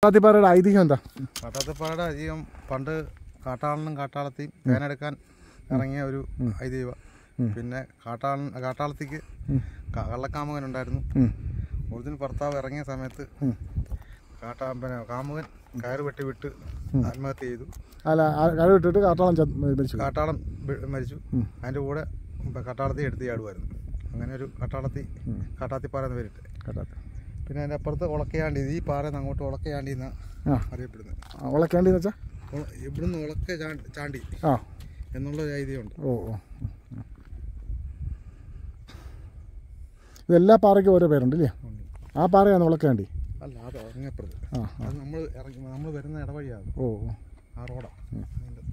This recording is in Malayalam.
കാട്ടാത്തിപ്പാറയുടെ ഐതിഹ്യം എന്താ കാട്ടാത്തിപ്പാറയുടെ അധികം പണ്ട് കാട്ടാളനും കാട്ടാളത്തെയും തേനെടുക്കാൻ ഇറങ്ങിയ ഒരു ഐതിഹ്യ പിന്നെ കാട്ടാളൻ കാട്ടാളത്തിക്ക് ക- കള്ളക്കാമുകൻ ഉണ്ടായിരുന്നു ഉം. ഒറിജിനൽ ഭർത്താവ് ഇറങ്ങിയ സമയത്ത് കാട്ടാ പിന്നെ കാമുകൻ കയറ് വെട്ടി വിട്ട് ആത്മഹത്യ ചെയ്തു അല്ല കഴി വിട്ടിട്ട് കാട്ടാളം ചത്ത് മരിച്ചു കാട്ടാളൻ വി- മരിച്ചു അതിൻ്റെ കൂടെ ഇപ്പം കാട്ടാളത്തി എടുത്ത് ചാടുമായിരുന്നു അങ്ങനെ ഒരു കാട്ടാളത്തി കാട്ടാത്തിപ്പാറ എന്ന് പേരിട്ട് കാട്ടാത്തി പിന്നെ അതിൻ്റെ അപ്പുറത്ത് ഉളക്കയാണ്ടി ഈ പാറയിൽ നിന്ന് അങ്ങോട്ട് ഉളക്കയാണ്ടി എന്നാണ് ആ അറിയപ്പെടുന്നത് ആ, ഉളക്കേണ്ടിന്ന് വെച്ചാ ഉള- ഇവിടുന്ന് ഉളക്ക ചാ- ചാണ്ടി ആ എന്നുള്ള ഒരു ഐതിഹ്യമുണ്ട് ഓ ഓ ഇതെല്ലാ പാറയ്ക്കും ഓരോ പേരുണ്ട് ഇല്ലേ ആ പാറയാണ് ഉളക്കേണ്ടി അല്ല അത് അങ്ങപ്പുറത്ത് ആ അത് നമ്മൾ ഇറങ്ങി നമ്മൾ വരുന്ന ഇടവഴിയാണ് ഓ ഓ ആ റോഡാണ് അതിൻ്റെ